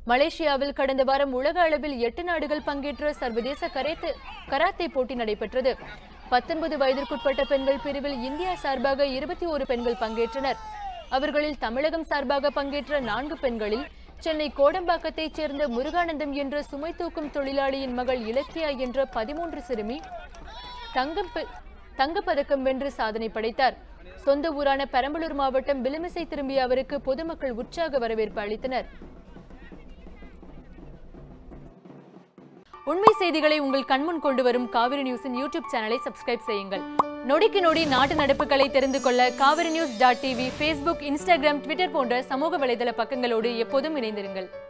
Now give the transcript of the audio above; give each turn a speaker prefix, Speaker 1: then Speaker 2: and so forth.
Speaker 1: மலேசியாவில் கடந்த வாரம் உலக அளவில் எட்டு நாடுகள் பங்கேற்ற சர்வதேச கரேத்து கராத்தே போட்டி நடைபெற்றது பத்தொன்பது வயதிற்குட்பட்ட பெண்கள் பிரிவில் இந்தியா சார்பாக இருபத்தி ஒரு பெண்கள் பங்கேற்றனர் அவர்களில் தமிழகம் சார்பாக பங்கேற்ற நான்கு பெண்களில் சென்னை கோடம்பாக்கத்தைச் சேர்ந்த முருகானந்தம் என்ற சுமை தூக்கும் தொழிலாளியின் மகள் இலக்கியா என்ற பதிமூன்று சிறுமி தங்கம் பெ- தங்கப்பதக்கம் வென்று சாதனை படைத்தார் சொந்த ஊரான பெரம்பலூர் மாவட்டம் விளிமிசை திரும்பிய அவருக்கு பொதுமக்கள் உற்சாக வரவேற்பு அளித்தனர் உண்மை செய்திகளை உங்கள் கண்முன் கொண்டு வரும் காவிரி நியூஸின் யூடியூப் சேனலை சப்ஸ்கிரைப் செய்யுங்கள் நொடிக்கு நொடி நாட்டு நடப்புகளை தெரிந்து கொள்ள Kaveri news dot TV Facebook Instagram Twitter போன்ற சமூக வலைதள பக்கங்களோடு எப்போதும் இணைந்திருங்கள்